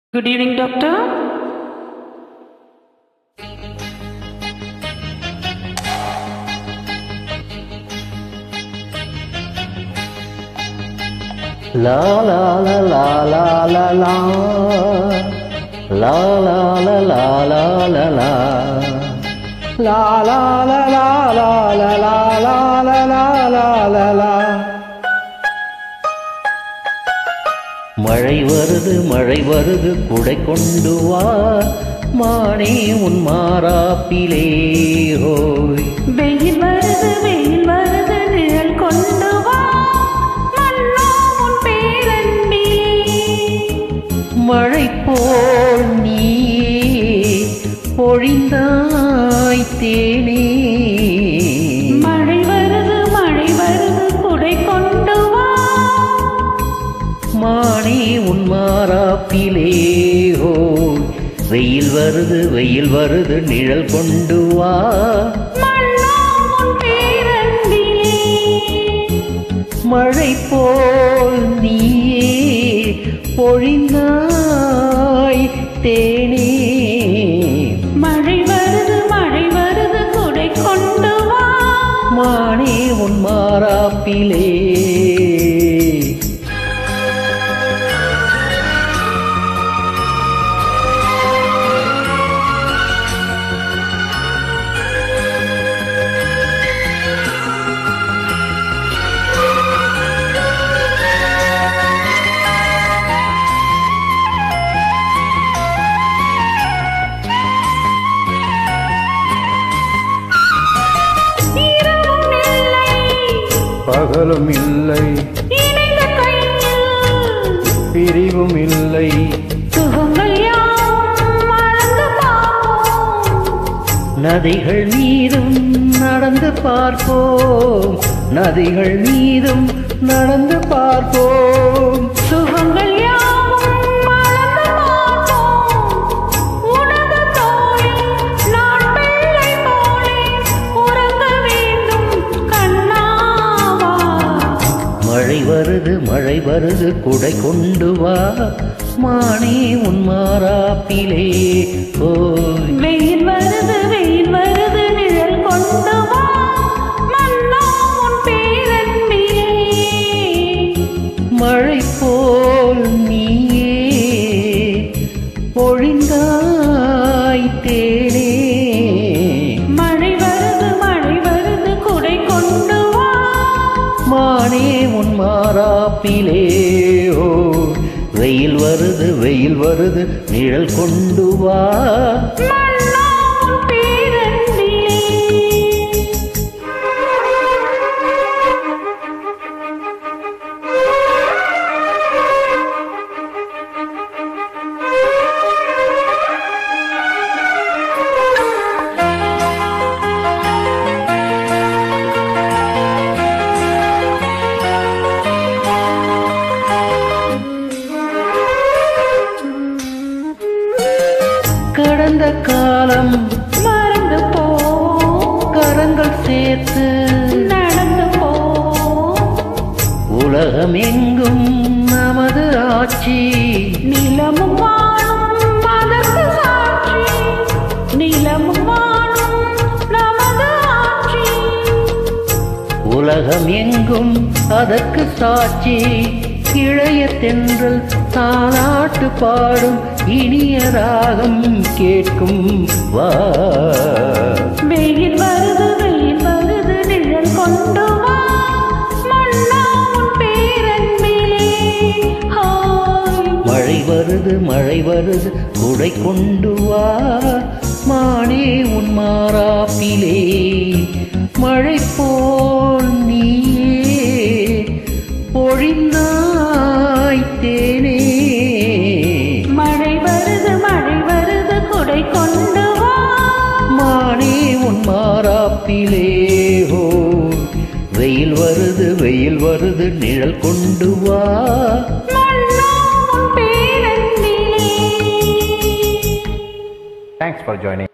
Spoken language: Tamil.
Good evening, doctor. La la la la la la la La la la la la la la La la la la la la la la la la la la la மழை வருது மழை வருது குடை கொண்டு வா மானே உன் மாறாப்பிலே ஹோய் வெயில் வருது வெயில் வருது நிழல் கொண்டு வா மன்னா உன் பேரன்பிலே மழை போல் நீ பொழிந்தாய் தேனே மழை வருது மழை வருது குடை கொண்டு வா மானே உன் மாறாப்பிலே ஹோ வெயில் வருது வெயில் வருது நிழல் கொண்டு வா மன்னா உன் பேரன்பிலே மழை போல் நீயே பொழிந்தாய் தேனே மழை வருது மழை வருது குடை கொண்டு வா மானே உன் மாறாப்பிலே இரவும் இல்லை பகலும் இல்லை இணைந்த கையில் பிரிவும் இல்லை சுகங்கள் யாவும் மறந்து பார்ப்போம் நதிகள் மீதும் நடந்து பார்ப்போம் நதிகள் மீதும் நடந்து பார்ப்போம் சுகங்கள் யாவும் மறந்து பார்ப்போம் உனது தோளில் நான் பிள்ளை போலே உறங்க வேண்டும் கண்ணாவா மழை வருது மழை வருது குடை கொண்டு வா மானே உன் மாறாப்பிலே ஓய் வெயில் வருது வெயில் வருது நிழல் கொண்டு வா மன்னா உன் பேரன்பிலே மழை போல் நீயே பொழிந்தாய் தேனே மழை வருது மழை வருது குடை கொண்டு வா மானே உன் மாறாப்பிலே ஓ வெயில் வருது வெயில் வருது நிழல் கொண்டு வா மன்னா உன் பேரன்பிலே கடந்த காலம் மறந்து போ கரங்கள் சேர்த்து நடந்து போ உலகம் எங்கும் நமது ஆட்சி நிலமும் வாழும் அதற்கு சாட்சி நிலமும் வாழும் நமது ஆட்சி உலகம் எங்கும் அதற்கு சாட்சி இளைய தென்றல் தாலாட்டு பாடும் இனிய ராகம் கேட்கும் வா வெயில் வருது வெயில் வருது நிழல் கொண்டு வா மன்னா உன் பேரன்பிலே ஹாய் மழை வருது மழை வருது குடை கொண்டு வா மானே உன் மாறாப்பிலே மழை போல் நீயே பொழிந்தாய் தேனே மழை வருது மழை வருது குடை கொண்டு வா மானே உன் மாறாப்பிலே ஹோ வெயில் வருது வெயில் வருது நிழல் கொண்டு வா மன்னா உன் பேரன்பிலே Thanks for joining.